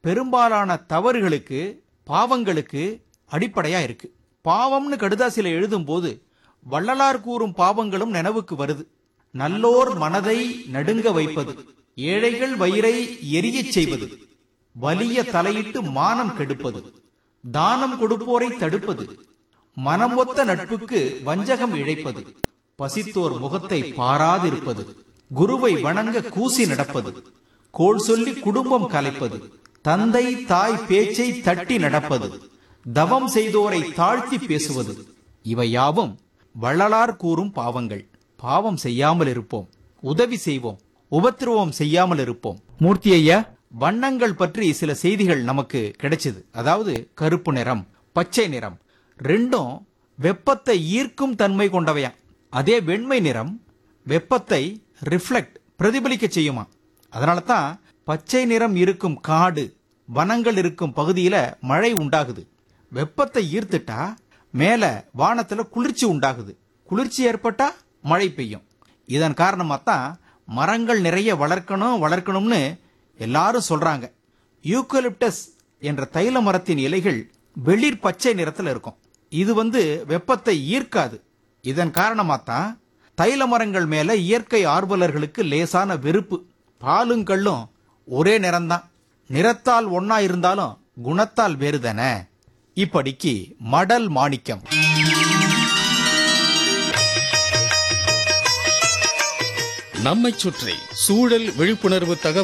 பெரும்பாலான தவறுகளுக்கு பாவங்களுக்கு அடிப்படையா இருக்கு பாவம்னு கடுதாசில எழுதும்போது வள்ளலார் கூறும் பாவங்களும் நினைவுக்கு வருது நல்லோர் மனதை நடுங்க வைப்பது ஏழைகள் வயிறை எரியச் செய்வது வலிய தலையிட்டு மானம் கெடுப்பது தானம் கொடுப்போரை தடுப்பது மனமொத்த நட்புக்கு வஞ்சகம் இழைப்பது பசித்தோர் முகத்தை பாராதிருப்பது குருவை வணங்க கூசி நடப்பது கோள் சொல்லி குடும்பம் கலைப்பது தந்தை தாய் பேச்சை தட்டி நடப்பது தவம் செய்தோரை தாழ்த்தி பேசுவது இவை யாவும் வள்ளலார் கூறும் பாவங்கள் பாவம் செய்யாமல் இருப்போம் உதவி செய்வோம் உபத்திரவம் செய்யாமல் இருப்போம் மூர்த்தி ஐயா வண்ணங்கள் பற்றி சில செய்திகள் நமக்கு கிடைச்சது அதாவது கருப்பு நிறம் பச்சை நிறம் ரெண்டும் வெப்பத்தை ஈர்க்கும் தன்மை கொண்டவையா அதே வெண்மை நிறம் வெப்பத்தை ரிஃப்ளெக்ட் பிரதிபலிக்க செய்யுமா அதனால தான் பச்சை நிறம் இருக்கும் காடு வனங்கள் இருக்கும் பகுதியில மழை உண்டாகுது வெப்பத்தை ஈர்த்துட்டா மேல வானத்துல குளிர்ச்சி உண்டாகுது குளிர்ச்சி ஏற்பட்டா மழை பெய்யும் இதன் காரணமா தான் மரங்கள் நிறைய வளர்க்கணும் வளர்க்கணும்னு எல்லாரும் சொல்றாங்க யூக்கலிப்டஸ் என்ற தைல மரத்தின் இலைகள் வெளிர் பச்சை நிறத்துல இருக்கும் இது வந்து வெப்பத்தை ஈர்க்காது இதன் காரணமா தான் தைல மரங்கள் மேல இயற்கை ஆர்வலர்களுக்கு லேசான வெறுப்பு பாலும் கள்ளும் ஒரே நிறம்தான் நிறத்தால் ஒன்னா இருந்தாலும் குணத்தால் வேறுதானே இப்படிக்கு மடல் மாணிக்கம் நம்மைச் சுற்றி சூழல் விழிப்புணர்வு தகவல்